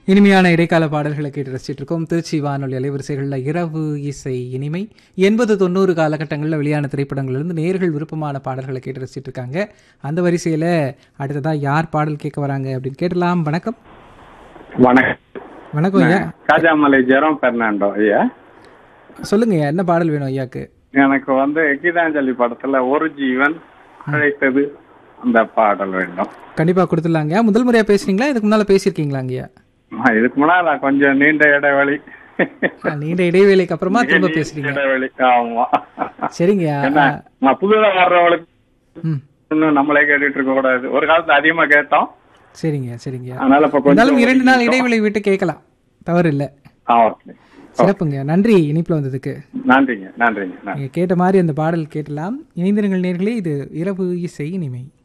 இனிமையான இடைக்கால பாடல்களை கேட்டு ரசிச்சிட்டு இருக்கோம் திருச்சி வானொலி அலைவரிசைகளில் இரவு இசை இனிமை எண்பது தொண்ணூறு காலகட்டங்களில் வெளியான திரைப்படங்கள்லேருந்து நேர்கள் விருப்பமான பாடல்களை கேட்டு ரசிச்சிட்டு இருக்காங்க அந்த வரிசையில் அடுத்ததாக யார் பாடல் கேட்க வராங்க அப்படின்னு கேட்டலாம் வணக்கம் வணக்கம் வணக்கம் ஐயா காஜாமலை ஜெரம் பெர்னாண்டோ ஐயா சொல்லுங்க ஐயா என்ன பாடல் வேணும் ஐயாக்கு எனக்கு வந்து கீதாஞ்சலி படத்துல ஒரு ஜீவன் அழைத்தது அந்த பாடல் வேண்டும் கண்டிப்பாக கொடுத்துடலாங்க முதல் முறையாக பேசுறீங்களா இதுக்கு முன்னால் பேசியிருக்கீங்களாங்க ஐயா ஆ, இதுக்கு முன்னாடி நான் கொஞ்சம் நீண்ட இடைவெளி ஆ, நீண்ட இடைவேளைக்கு அப்புறமா திரும்ப பேசுறீங்க இடைவெளி ஆமா சரிங்க ஐயா. என்ன நான் புதுதா வர்றவங்களுக்கு ம் இன்னும் நம்மளே கேட்டுட்டு இருக்க கூடாது ஒரு காலத்துல அதிகமா கேட்டோம் சரிங்க சரிங்க அதனால இப்ப இருந்தாலும் கொஞ்சம் இரண்டு நாள் இடைவெளி விட்டு கேட்கலாம் தவறு இல்லை ஆ ஓகே சிறப்புங்க நன்றி இனிப்புல வந்ததுக்கு நன்றிங்க நன்றிங்க நன்றி நீங்க கேட்ட மாதிரி அந்த பாடல் கேட்டலாம் இணைந்திருங்கள் நேர்களே இது இரவு இசை இனிமை